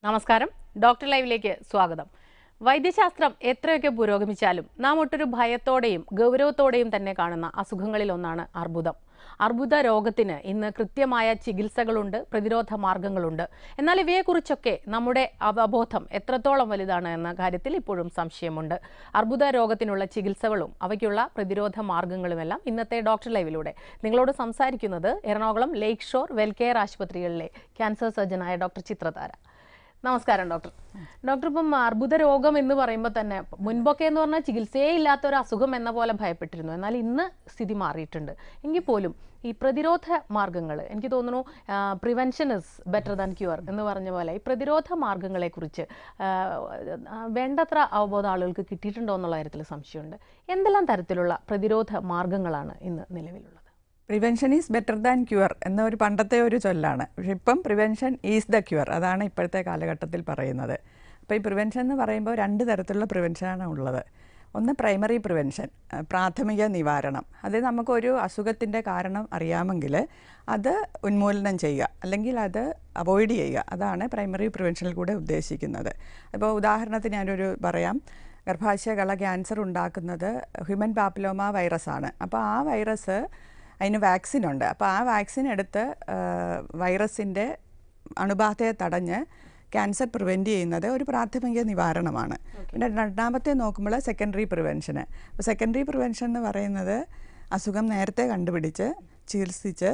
നമസ്കാരം ഡോക്ടർ ലൈവിലേക്ക് സ്വാഗതം വൈദ്യശാസ്ത്രം എത്രയൊക്കെ പുരോഗമിച്ചാലും നാം ഒട്ടൊരു ഭയത്തോടെയും ഗൗരവത്തോടെയും തന്നെ കാണുന്ന അസുഖങ്ങളിൽ ഒന്നാണ് അർബുദം അർബുദ രോഗത്തിന് ഇന്ന് കൃത്യമായ ചികിത്സകളുണ്ട് പ്രതിരോധ മാർഗങ്ങളുണ്ട് എന്നാൽ ഇവയെക്കുറിച്ചൊക്കെ നമ്മുടെ അവബോധം എത്രത്തോളം വലുതാണ് എന്ന കാര്യത്തിൽ ഇപ്പോഴും സംശയമുണ്ട് അർബുദ രോഗത്തിനുള്ള ചികിത്സകളും അവയ്ക്കുള്ള പ്രതിരോധ മാർഗങ്ങളുമെല്ലാം ഇന്നത്തെ ഡോക്ടർ ലൈവിലൂടെ നിങ്ങളോട് സംസാരിക്കുന്നത് എറണാകുളം ലേക്ക് ഷോർ വെൽകെയർ ആശുപത്രികളിലെ ക്യാൻസർ സർജനായ ഡോക്ടർ ചിത്രതാര നമസ്കാരം ഡോക്ടർ ഡോക്ടർ ഇപ്പം അർബുദ രോഗം എന്ന് പറയുമ്പോൾ തന്നെ മുൻപൊക്കെ എന്ന് പറഞ്ഞാൽ ചികിത്സയേ ഇല്ലാത്ത ഒരു അസുഖം എന്ന പോലെ ഭയപ്പെട്ടിരുന്നു എന്നാൽ ഇന്ന് സ്ഥിതി മാറിയിട്ടുണ്ട് എങ്കിൽ പോലും ഈ പ്രതിരോധ മാർഗങ്ങൾ എനിക്ക് തോന്നുന്നു prevention is better than cure എന്ന് പറഞ്ഞ പോലെ ഈ പ്രതിരോധ മാർഗങ്ങളെക്കുറിച്ച് ആ, ആ, വേണ്ടത്ര അവബോധം ആളുകൾക്ക് കിട്ടിയിട്ടുണ്ടോ എന്നുള്ള കാര്യത്തിൽ സംശയമുണ്ട് എന്തെല്ലാം തരത്തിലുള്ള പ്രതിരോധ മാർഗങ്ങളാണ് ഇന്ന് നിലവിലുള്ളത് prevention is better than cure എന്ന ഒരു പണ്ടത്തെ ഒരു ചൊല്ലാണ് പക്ഷെ ഇപ്പം പ്രിവെൻഷൻ ഈസ് ദ ക്യൂർ അതാണ് ഇപ്പോഴത്തെ കാലഘട്ടത്തിൽ പറയുന്നത് അപ്പോൾ ഈ പ്രിവെൻഷൻ എന്ന് പറയുമ്പോൾ രണ്ട് തരത്തിലുള്ള പ്രിവെൻഷനാണ് ഉള്ളത് ഒന്ന് പ്രൈമറി പ്രിവെൻഷൻ അഹ് പ്രാഥമിക നിവാരണം അത് നമുക്കൊരു അസുഖത്തിൻ്റെ കാരണം അറിയാമെങ്കിൽ അത് ഉന്മൂലനം ചെയ്യുക അല്ലെങ്കിൽ അത് അവോയ്ഡ് ചെയ്യുക അതാണ് പ്രൈമറി പ്രിവെൻഷനിൽ കൂടെ ഉദ്ദേശിക്കുന്നത് അപ്പോൾ ഉദാഹരണത്തിന് ഞാനൊരു പറയാം ഗർഭാശയകള ക്യാൻസർ ഉണ്ടാക്കുന്നത് ഹ്യൂമൻ പാപ്പിലോമ വൈറസാണ് അപ്പോൾ ആ വൈറസ് അതിന് വാക്സിൻ ഉണ്ട് അപ്പോൾ ആ വാക്സിൻ എടുത്ത് വൈറസിൻ്റെ അണുബാധയെ തടഞ്ഞ് ക്യാൻസർ പ്രിവെൻറ്റ് ചെയ്യുന്നത് ഒരു പ്രാഥമിക നിവാരണമാണ് പിന്നെ രണ്ടാമത്തെ നോക്കുമ്പോൾ സെക്കൻഡറി പ്രിവെൻഷന് അപ്പോൾ സെക്കൻഡറി പ്രിവെൻഷൻ എന്ന് പറയുന്നത് അസുഖം നേരത്തെ കണ്ടുപിടിച്ച് ചികിത്സിച്ച്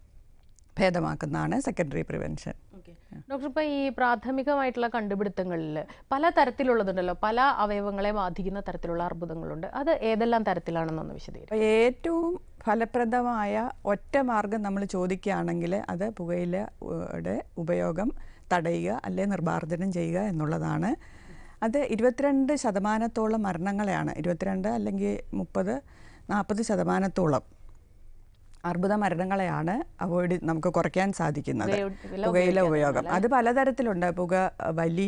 ഭേദമാക്കുന്നതാണ് സെക്കൻഡറി പ്രിവെൻഷൻ ഡോക്ടർ ഇപ്പോൾ ഈ പ്രാഥമികമായിട്ടുള്ള കണ്ടുപിടുത്തങ്ങളിൽ പല തരത്തിലുള്ളതുണ്ടല്ലോ പല അവയവങ്ങളെ ബാധിക്കുന്ന തരത്തിലുള്ള അർബുദങ്ങളുണ്ട് അത് ഏതെല്ലാം തരത്തിലാണെന്നൊന്ന് വിശദീകരിക്കും അപ്പോൾ ഏറ്റവും ഫലപ്രദമായ ഒറ്റ മാർഗം നമ്മൾ ചോദിക്കുകയാണെങ്കിൽ അത് പുകയിലയുടെ ഉപയോഗം തടയുക അല്ലെ നിർമ്മാർജ്ജനം ചെയ്യുക എന്നുള്ളതാണ് അത് ഇരുപത്തിരണ്ട് ശതമാനത്തോളം മരണങ്ങളെയാണ് ഇരുപത്തിരണ്ട് അല്ലെങ്കിൽ മുപ്പത് നാൽപ്പത് ശതമാനത്തോളം അർബുദ മരണങ്ങളെയാണ് അവോയ്ഡ് നമുക്ക് കുറയ്ക്കാൻ സാധിക്കുന്നത് പുകയില പുകയില ഉപയോഗം അത് പലതരത്തിലുണ്ട് പുക വലി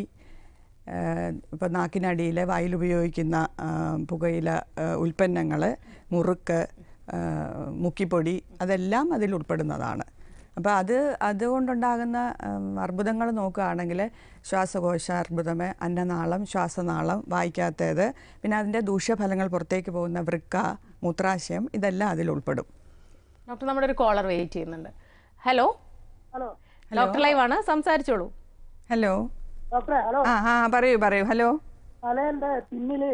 ഇപ്പോൾ നാക്കിനടിയിൽ വായിൽ ഉപയോഗിക്കുന്ന ആ, പുകയില ഉൽപ്പന്നങ്ങൾ മുറുക്ക് ആ, മുക്കിപ്പൊടി അതെല്ലാം അതിൽ ഉൾപ്പെടുന്നതാണ് അപ്പോൾ അത് അതുകൊണ്ടുണ്ടാകുന്ന അർബുദങ്ങൾ നോക്കുകയാണെങ്കിൽ ശ്വാസകോശ അർബുദം അന്നനാളം ശ്വാസനാളം വായിക്കാത്തത് പിന്നെ അതിൻ്റെ ദൂഷ്യഫലങ്ങൾ പുറത്തേക്ക് പോകുന്ന വൃക്ക മൂത്രാശയം ഇതെല്ലാം അതിൽ ഉൾപ്പെടും ഡോക്ടർ നമ്മുടെ ഒരു കോളർ വെയിറ്റ് ചെയ്യുന്നുണ്ട് ഹലോ ഹലോ ഡോക്ടർ ലൈവ് ആണ് സംസാരിച്ചോളൂ ഹലോ ഡോക്ടറെ ഹലോ ആ ആ പറയൂ പറയൂ ഹലോ തലേന്റെ പിന്നില്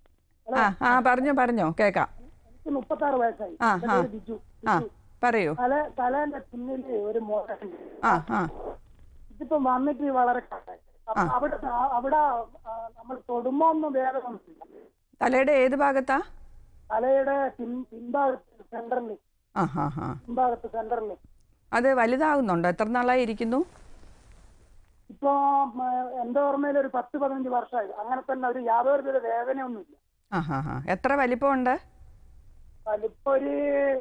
ആ ആ പറഞ്ഞോ പറഞ്ഞോ കേൾക്കാം എനിക്ക് മുപ്പത്തി ആറ് വയസ്സായി ആ, എൻ്റെ ആ. പേര് ബിജു ആ പറയൂ തല തലേന്റെ പിന്നില് ഒരു മുഴയുണ്ട് ആ ആ ഇതിപ്പോ വന്നിട്ട് വളരെ കാലായി. അപ്പൊ അവിടെ ആ- അവിടെ ആ, നമ്മൾ തൊടുമ്പോ ഒന്നും വേദനയൊന്നുമില്ല തലയുടെ ഏത് ഭാഗത്താ തലയുടെ പിൻ പിൻഭാഗത്ത് സെന്ററിൽ ആ ഹാ ഹാ പിൻഭാഗത്ത് സെന്ററിൽ അത് വലുതാകുന്നുണ്ടോ എത്ര നാളായി ഇരിക്കുന്നു ഇപ്പൊ ഉം, എന്റെ ഓർമ്മയിൽ ഒരു പത്ത് പതിനഞ്ച് വർഷമായി അങ്ങനെ തന്നെ ഒരു യാതൊരു വിധ വേദനയൊന്നുമില്ല ആ ഹാ ഹാ എത്ര വലിപ്പമുണ്ട് അതിപ്പോ ഒരു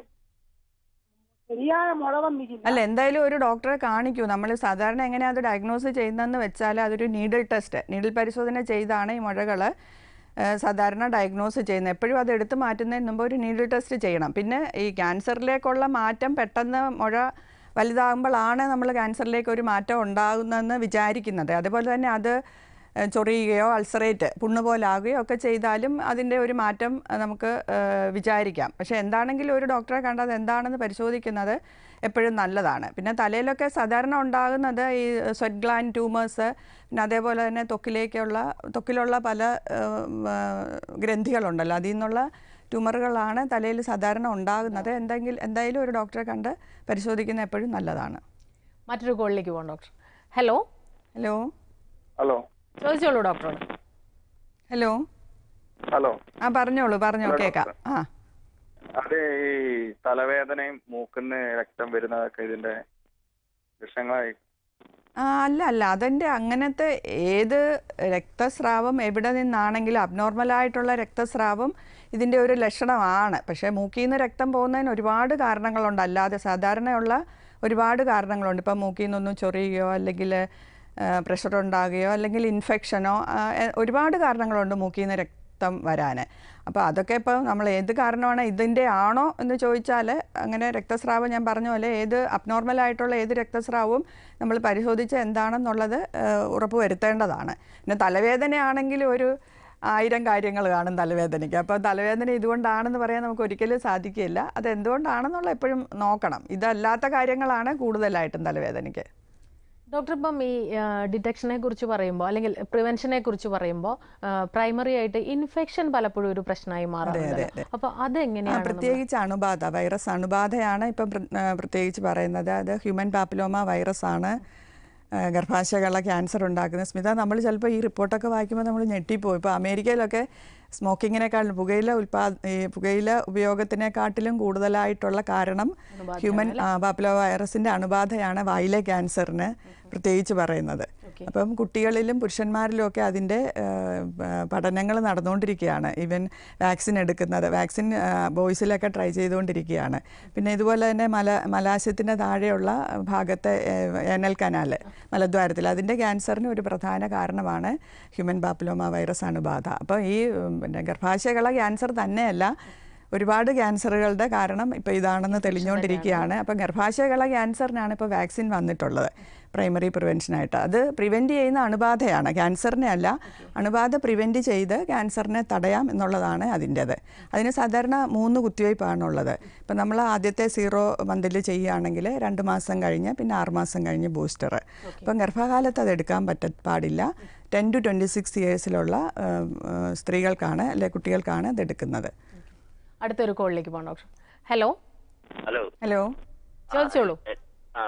ശരിയായ മുഴ വന്നിരിക്കില്ല അല്ല എന്തായാലും ഒരു ഡോക്ടറെ കാണിക്കൂ നമ്മൾ സാധാരണ എങ്ങനെയാണ് അത് ഡയഗ്നോസ് ചെയ്യുന്നതെന്ന് വെച്ചാൽ അതൊരു നീഡിൽ ടെസ്റ്റ് നീഡിൽ പരിശോധന ചെയ്താണ് ഈ മുഴകൾ സാധാരണ ഡയഗ്നോസ് ചെയ്യുന്നത് എപ്പോഴും അത് എടുത്ത് മാറ്റുന്നതിന് മുമ്പ് ഒരു നീഡിൽ ടെസ്റ്റ് ചെയ്യണം പിന്നെ ഈ ക്യാൻസറിലേക്കുള്ള മാറ്റം പെട്ടെന്ന് മുഴ വലുതാകുമ്പോഴാണ് നമ്മൾ ക്യാൻസറിലേക്ക് ഒരു മാറ്റം ഉണ്ടാകുന്നതെന്ന് വിചാരിക്കുന്നത് അതുപോലെ തന്നെ അത് ഏഹ് ചൊറിയുകയോ അൾസറേറ്റ് പുണ്ണ് പോലാകുകയോ ഒക്കെ ചെയ്താലും അതിൻ്റെ ഒരു മാറ്റം അഹ് നമുക്ക് ഏഹ് വിചാരിക്കാം പക്ഷേ എന്താണെങ്കിലും ഒരു ഡോക്ടറെ കണ്ടത് എന്താണെന്ന് പരിശോധിക്കുന്നത് എപ്പോഴും നല്ലതാണ് പിന്നെ തലയിലൊക്കെ സാധാരണ ഉണ്ടാകുന്നത് ഈ സ്വെറ്റ് ഗ്ലാൻഡ് ട്യൂമേഴ്സ് പിന്നെ അതേപോലെ തന്നെ ത്വക്കിലേക്കുള്ള ത്വക്കിലുള്ള പല ഏഹ്, ഏഹ്, ഗ്രന്ഥികളുണ്ടല്ലോ അതിൽ നിന്നുള്ള ട്യൂമറുകളാണ് തലയിൽ സാധാരണ ഉണ്ടാകുന്നത് എന്തെങ്കിലും എന്തായാലും ഒരു ഡോക്ടറെ കണ്ട് പരിശോധിക്കുന്നത് എപ്പോഴും നല്ലതാണ് മറ്റൊരു കോളിലേക്ക് പോകാം ഡോക്ടർ ഹലോ ഹലോ ഹലോ ചോദിച്ചോളൂ ഡോക്ടറോട് ഹലോ ഹലോ ആ പറഞ്ഞോളൂ പറഞ്ഞോ ഹലോ, കേൾക്കാം ആ അത് ഈ തലവേദനയും മൂക്കിന്ന് രക്തം വരുന്നതൊക്കെ ഇതിന്റെ ലക്ഷണങ്ങളായി ആ അല്ല അല്ല അതിൻ്റെ അങ്ങനത്തെ ഏത് രക്തസ്രാവം എവിടെ നിന്നാണെങ്കിലും അബ്നോർമലായിട്ടുള്ള രക്തസ്രാവം ഇതിൻ്റെ ഒരു ലക്ഷണമാണ് പക്ഷേ മൂക്കിൽ നിന്ന് രക്തം പോകുന്നതിന് ഒരുപാട് കാരണങ്ങളുണ്ട് അല്ലാതെ സാധാരണയുള്ള ഒരുപാട് കാരണങ്ങളുണ്ട് ഇപ്പം മൂക്കിൽ നിന്നൊന്നും ചൊറിയുകയോ അല്ലെങ്കിൽ പ്രഷർ ഉണ്ടാകുകയോ അല്ലെങ്കിൽ ഇൻഫെക്ഷനോ ഒരുപാട് കാരണങ്ങളുണ്ട് മൂക്കിൽ നിന്ന് രക് രക്തം വരാൻ അപ്പോൾ അതൊക്കെ ഇപ്പോൾ നമ്മൾ ഏത് കാരണമാണ് ഇതിൻ്റെ ആണോ എന്ന് ചോദിച്ചാൽ അങ്ങനെ രക്തസ്രാവം ഞാൻ പറഞ്ഞ പോലെ ഏത് അബ്നോർമൽ ആയിട്ടുള്ള ഏത് രക്തസ്രാവവും നമ്മൾ പരിശോധിച്ച് എന്താണെന്നുള്ളത് ഏഹ്, ഉറപ്പ് വരുത്തേണ്ടതാണ് പിന്നെ തലവേദനയാണെങ്കിൽ ഒരു ആയിരം കാര്യങ്ങൾ കാണും തലവേദനയ്ക്ക് അപ്പോൾ തലവേദന ഇതുകൊണ്ടാണെന്ന് പറയാൻ നമുക്ക് ഒരിക്കലും സാധിക്കില്ല അത് എന്തുകൊണ്ടാണെന്നുള്ള എപ്പോഴും നോക്കണം ഇതല്ലാത്ത കാര്യങ്ങളാണ് കൂടുതലായിട്ടും തലവേദനയ്ക്ക് ഡോക്ടർ ഇപ്പം ഈ ഡിറ്റക്ഷനെ കുറിച്ച് പറയുമ്പോൾ അല്ലെങ്കിൽ പ്രിവെൻഷനെ കുറിച്ച് പറയുമ്പോൾ പ്രൈമറി ആയിട്ട് ഇൻഫെക്ഷൻ പലപ്പോഴും ഒരു പ്രശ്നമായി മാറാറുണ്ട് അതെ. അപ്പൊ ആ, അതെങ്ങനെയാണ് നമ്മൾ- പ്രത്യേകിച്ച് അണുബാധ വൈറസ് അണുബാധയാണ് ഇപ്പം പ്ര- ആ, പ്രത്യേകിച്ച് പറയുന്നത് അത് ഹ്യൂമൻ പാപ്പിലോമ വൈറസ് ആണ് ആ, ഗർഭാശയമുള്ള ക്യാൻസർ ഉണ്ടാക്കുന്നത് സ്മിത നമ്മൾ ചിലപ്പോൾ ഈ റിപ്പോർട്ടൊക്കെ വായിക്കുമ്പോൾ നമ്മൾ ഞെട്ടിപ്പോയി ഇപ്പോൾ അമേരിക്കയിലൊക്കെ സ്മോക്കിങ്ങിനെക്കാളും പുകയില ഉൽപാ ഈ പുകയില ഉപയോഗത്തിനെക്കാട്ടിലും കൂടുതലായിട്ടുള്ള കാരണം ഹ്യൂമൻ പാപ്പിലോ വൈറസിൻ്റെ അണുബാധയാണ് വായിലെ ക്യാൻസറിന് പ്രത്യേകിച്ച് പറയുന്നത് അപ്പം കുട്ടികളിലും പുരുഷന്മാരിലും ഒക്കെ അതിൻ്റെ പഠനങ്ങൾ നടന്നുകൊണ്ടിരിക്കുകയാണ് ഈവൻ വാക്സിൻ എടുക്കുന്നത് വാക്സിൻ ബോയ്സിലൊക്കെ ട്രൈ ചെയ്തുകൊണ്ടിരിക്കുകയാണ് പിന്നെ ഇതുപോലെ തന്നെ മല മലാശത്തിന് താഴെയുള്ള ഭാഗത്തെ ഏഹ്, ഏനൽ കനാൽ മലദ്വാരത്തിൽ അതിൻ്റെ ക്യാൻസറിന് ഒരു പ്രധാന കാരണമാണ് ഹ്യൂമൻ പാപ്പിലോമ വൈറസ് അണുബാധ അപ്പോൾ ഈ ഉം, പിന്നെ ഗർഭാശയകള ക്യാൻസർ തന്നെയല്ല ഒരുപാട് ക്യാൻസറുകളുടെ കാരണം ഇപ്പോൾ ഇതാണെന്ന് തെളിഞ്ഞുകൊണ്ടിരിക്കുകയാണ് അപ്പം ഗർഭാശയകള ക്യാൻസറിനാണ് ഇപ്പോൾ വാക്സിൻ വന്നിട്ടുള്ളത് പ്രൈമറി പ്രിവെൻഷനായിട്ട് അത് പ്രിവെൻറ്റ് ചെയ്യുന്ന അണുബാധയാണ് ക്യാൻസറിനെ അല്ല അണുബാധ പ്രിവെൻറ്റ് ചെയ്ത് ക്യാൻസറിനെ തടയാം എന്നുള്ളതാണ് അതിൻ്റേത് അതിന് സാധാരണ മൂന്ന് കുത്തിവയ്പ്പാണുള്ളത് ഇപ്പം നമ്മൾ ആദ്യത്തെ സീറോ മന്തിൽ ചെയ്യുകയാണെങ്കിൽ രണ്ട് മാസം കഴിഞ്ഞ് പിന്നെ ആറ് മാസം കഴിഞ്ഞ് ബൂസ്റ്റർ അപ്പം ഗർഭകാലത്ത് അത് എടുക്കാൻ പറ്റ പാടില്ല ടെൻ ടു ട്വൻറ്റി സിക്സ് ഇയേഴ്സിലുള്ള സ്ത്രീകൾക്കാണ് അല്ലെ കുട്ടികൾക്കാണ് ഇത് എടുക്കുന്നത് അടുത്തൊരു കോളിലേക്ക് പോകാം ഡോക്ടർ ഹലോ ഹലോ ഹലോ ചോദിച്ചോളൂ എ- ആ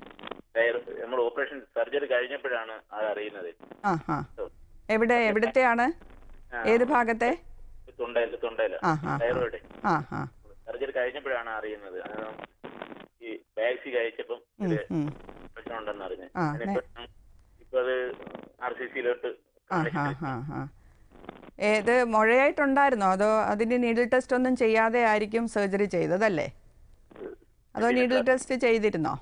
നമ്മൾ ഓപ്പറേഷൻ സർജറി കഴിഞ്ഞപ്പോഴാണ് അത് അറിയുന്നത് ആ ആ എവിടെ എവിടത്തെയാണ് ഏത് ഭാഗത്തെ തൊണ്ടയില് തൊണ്ടയില് ആ, ആ, ആ. തൈറോയിഡ് ആ ആ സർജറി കഴിഞ്ഞപ്പോഴാണ് അറിയുന്നത് അത് ഈ വാക്സി കഴിച്ചപ്പം ഉം, ഇത് ഉം. പ്രശ്നമുണ്ടെന്ന് അറിഞ്ഞു ആ, അതിനിപ്പം ഇപ്പൊ അത് ആർ സി സിയിലോട്ട് ആ ഹാ ഹാ ഹാ ഏത് മുഴയായിട്ടുണ്ടായിരുന്നോ അതോ അതിന് നീഡിൽ ടെസ്റ്റ് ഒന്നും ചെയ്യാതെ ആയിരിക്കും സർജറി ചെയ്തതല്ലേ അതോ നീഡിൽ ടെസ്റ്റ് ചെയ്തിരുന്നോ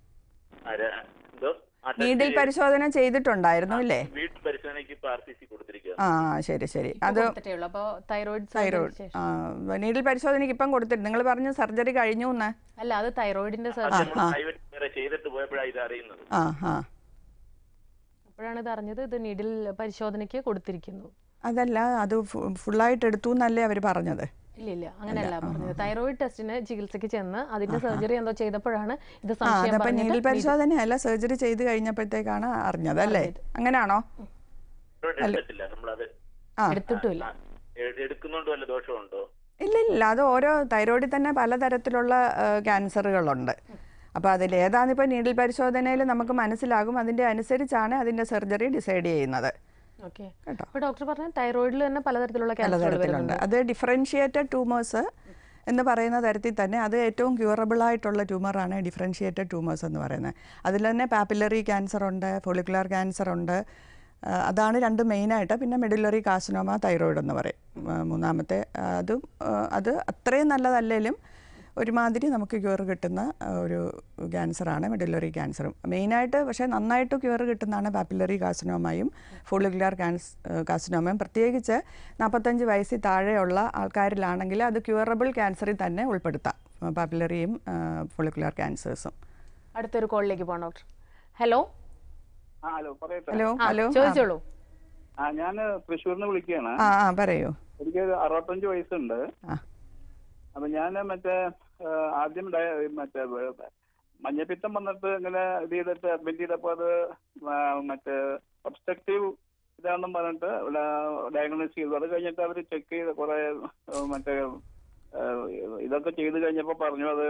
എന്തോ ആ test നീഡിൽ പരിശോധന ചെയ്തിട്ടുണ്ടായിരുന്നു അല്ലേ വീട്ടു പരിശോധനയ്ക്ക് ഇപ്പൊ ആർ സി സി കൊടുത്തിരിക്കുക ആ ശരി ശരി അത് കൊടുത്തിട്ടേ ഉള്ളൂ അപ്പോൾ തൈറോയിഡ് തൈറോയിഡ് ആ നീഡിൽ പരിശോധനയ്ക്ക് ഇപ്പം കൊടുത്തിട്ട് നിങ്ങൾ പറഞ്ഞു സർജറി കഴിഞ്ഞു എന്ന് അല്ല അത് തൈറോയിഡിന്റെ ആ സർജറി ആ പ്രൈവറ്റ് വേറെ ചെയ്തിട്ട് പോയപ്പോഴാണ് ഇത് അറിയുന്നത് ആ ആ അപ്പോഴാണ് ഇത് അറിഞ്ഞത് ഇത് നീഡിൽ പരിശോധനയ്ക്ക് കൊടുത്തിരിക്കുന്നു അതല്ല അത് ഫു- ഫുള്ളായിട്ട് എടുത്തു എന്നല്ലേ അവർ പറഞ്ഞത് ഇല്ല ഇല്ല അങ്ങനെയല്ല പറഞ്ഞത് തൈറോയിഡ് ടെസ്റ്റിന് ചികിത്സയ്ക്ക് ചെന്ന് അതിന്റെ സർജറി എന്തോ ചെയ്തപ്പോഴാണ് ഇത് ആ സംശയം അതപ്പോൾ പറഞ്ഞിട്ട് നീഡിൽ പരിശോധനയല്ല സർജറി ചെയ്ത് കഴിഞ്ഞപ്പോഴത്തേക്കാണ് അറിഞ്ഞത് അല്ലേ അങ്ങനെയാണോ എടുത്തിട്ടില്ല നമ്മളത് ആ എടുത്തിട്ടുമില്ല എ- എടുക്കുന്നോണ്ട് വല്ല ദോഷമുണ്ടോ ഇല്ല ഇല്ല അത് ഓരോ തൈറോയിഡിൽ തന്നെ പലതരത്തിലുള്ള ആ, ക്യാൻസറുകളുണ്ട് അപ്പോൾ അതിൽ ഏതാണിപ്പോൾ നീഡിൽ പരിശോധനയിൽ നമുക്ക് മനസ്സിലാകും അതിൻ്റെ അനുസരിച്ചാണ് അതിൻ്റെ സർജറി ഡിസൈഡ് ചെയ്യുന്നത് ഓക്കെ കേട്ടോ അപ്പൊ ഡോക്ടർ പറഞ്ഞ തൈറോയിഡിൽ തന്നെ പലതരത്തിലുള്ള ക്യാൻസറുകൾ പലതരത്തിലുണ്ട് അത് ഡിഫറൻഷിയേറ്റഡ് ട്യൂമേഴ്സ് എന്ന് പറയുന്ന തരത്തിൽ തന്നെ അത് ഏറ്റവും ക്യൂറബിൾ ആയിട്ടുള്ള ട്യൂമറാണ് ഡിഫറൻഷിയേറ്റഡ് ട്യൂമേഴ്സ് എന്ന് പറയുന്നത് അതിൽ തന്നെ പാപ്പിലറി ക്യാൻസർ ഉണ്ട് ഫോളിക്കുലർ ക്യാൻസർ ഉണ്ട് ആ, അതാണ് രണ്ട് മെയിനായിട്ട് പിന്നെ മെഡുലറി കാസിനോമ തൈറോയിഡ് എന്ന് പറയും ആ, മൂന്നാമത്തെ ആ, അതും ആ, അത് അത്രയും നല്ലതല്ലേലും ഒരുമാതിരി നമുക്ക് ക്യൂർ കിട്ടുന്ന ആ, ഒരു ക്യാൻസറാണ് മെഡുലറി ക്യാൻസറും മെയിനായിട്ട് പക്ഷേ നന്നായിട്ട് ക്യൂർ കിട്ടുന്നതാണ് പാപ്പിലറി കാസിനോമയും ഫോളിക്കുലർ ക്യാൻസ് കാസിനോമയും പ്രത്യേകിച്ച് നാൽപ്പത്തഞ്ച് വയസ്സിൽ താഴെയുള്ള ആൾക്കാരിലാണെങ്കിൽ അത് ക്യൂറബിൾ ക്യാൻസറിൽ തന്നെ ഉൾപ്പെടുത്താം പാപ്പിലറിയും ഫോളിക്കുലർ ക്യാൻസേഴ്സും അടുത്തൊരു കോളിലേക്ക് പോകാം ഡോക്ടർ ഹലോ ആ ഹലോ പറയട്ടെ ഹലോ ആ ഹലോ ചോദിച്ചോളൂ ആ ഞാൻ തൃശ്ശൂരിൽ നിന്ന് വിളിക്കുകയാണ് ആ ആ പറയൂ എനിക്ക് അറുപത്തഞ്ച് വയസ്സുണ്ട് ആ അപ്പൊ ഞാൻ മറ്റേ ആ, ആദ്യം ഡയ- മറ്റേ വ- മഞ്ഞപ്പിത്തം വന്നിട്ട് ഇങ്ങനെ ഇത് ചെയ്തിട്ട് അഡ്മിറ്റ് ചെയ്തപ്പോ അത് ആ, മറ്റേ ഒബ്സ്ട്രക്റ്റീവ് ഇതാണെന്നും പറഞ്ഞിട്ട് ഡയഗ്നോസ് ചെയ്തു അത് കഴിഞ്ഞിട്ട് അവർ ചെക്ക് ചെയ്ത് കുറെ ആ, മറ്റേ ആ, ഇതൊക്കെ ചെയ്ത് കഴിഞ്ഞപ്പോ പറഞ്ഞു അത്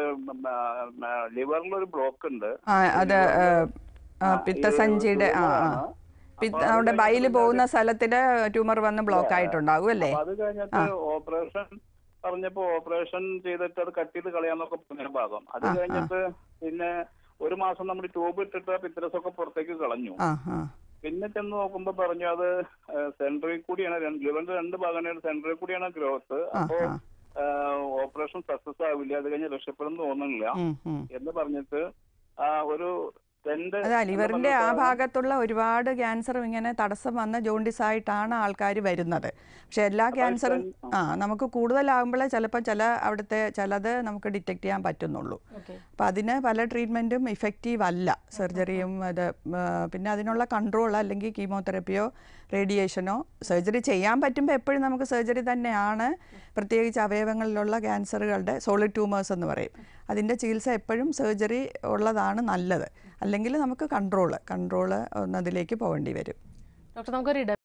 ലിവറിൽ ഒരു ബ്ലോക്ക് ഉണ്ട് ആ അത് ഏ, ആ, പിത്തസഞ്ചിയുടെ ആ ആ പിത്ത അവിടെ ബൈല് പോകുന്ന സ്ഥലത്തില് ട്യൂമർ വന്ന് ബ്ലോക്ക് ആയിട്ടുണ്ടാകും അല്ലേ അപ്പൊ അത് കഴിഞ്ഞിട്ട് ഓപ്പറേഷൻ പറഞ്ഞപ്പോ ഓപ്പറേഷൻ ചെയ്തിട്ട് അത് കട്ട് ചെയ്ത് കളയാന്നൊക്കെ പറഞ്ഞ ഭാഗം അത് കഴിഞ്ഞിട്ട് പിന്നെ ഒരു മാസം നമ്മൾ ട്യൂബ് ഇട്ടിട്ട് പിത്രസ് ഒക്കെ പുറത്തേക്ക് കളഞ്ഞു ആ ആ പിന്നെ ചെന്ന് നോക്കുമ്പോ പറഞ്ഞു അത് സെൻട്രൽ കൂടിയാണ് രണ്ട്- ലിവറിന്റെ രണ്ട് ഭാഗമാണ് സെൻട്രൽ കൂടിയാണ് ഗ്രോത്ത് ആ അപ്പോ ആ ഓപ്പറേഷൻ സക്സസ് ആവില്ല അത് കഴിഞ്ഞ് രക്ഷപ്പെടുന്നു തോന്നുന്നില്ല ഉം, ഉം. എന്ന് പറഞ്ഞിട്ട് ആ ഒരു രണ്ട് അതാ ലിവറിന്റെ ആ നമ്മള് ഭാഗത്തുള്ള ഒരുപാട് ക്യാൻസറും ഇങ്ങനെ തടസ്സം വന്ന ജോണ്ടിസ് ആയിട്ടാണ് ആൾക്കാർ വരുന്നത് പക്ഷെ എല്ലാ ക്യാൻസറും ആ നമുക്ക് കൂടുതലാകുമ്പോഴേ ചിലപ്പോൾ ചില അവിടുത്തെ ചിലത് നമുക്ക് ഡിറ്റക്ട് ചെയ്യാൻ പറ്റുന്നുള്ളൂ ഓക്കെ അപ്പം അതിന് പല ട്രീറ്റ്മെൻറ്റും ഇഫക്റ്റീവ് അല്ല സർജറിയും അത് ഉം, ആ, പിന്നെ അതിനുള്ള കൺട്രോൾ അല്ലെങ്കിൽ കീമോതെറപ്പിയോ റേഡിയേഷനോ സർജറി ചെയ്യാൻ പറ്റുമ്പോൾ എപ്പോഴും നമുക്ക് സർജറി തന്നെയാണ് പ്രത്യേകിച്ച് അവയവങ്ങളിലുള്ള ക്യാൻസറുകളുടെ സോളിഡ് ട്യൂമേഴ്സ് എന്ന് പറയും അതിൻ്റെ ചികിത്സ എപ്പോഴും സർജറി ഉള്ളതാണ് നല്ലത് അല്ലെങ്കിൽ നമുക്ക് കൺട്രോള് കൺട്രോള് ഒന്നതിലേക്ക് പോകേണ്ടി വരും ഡോക്ടർ നമുക്കൊരു ഇട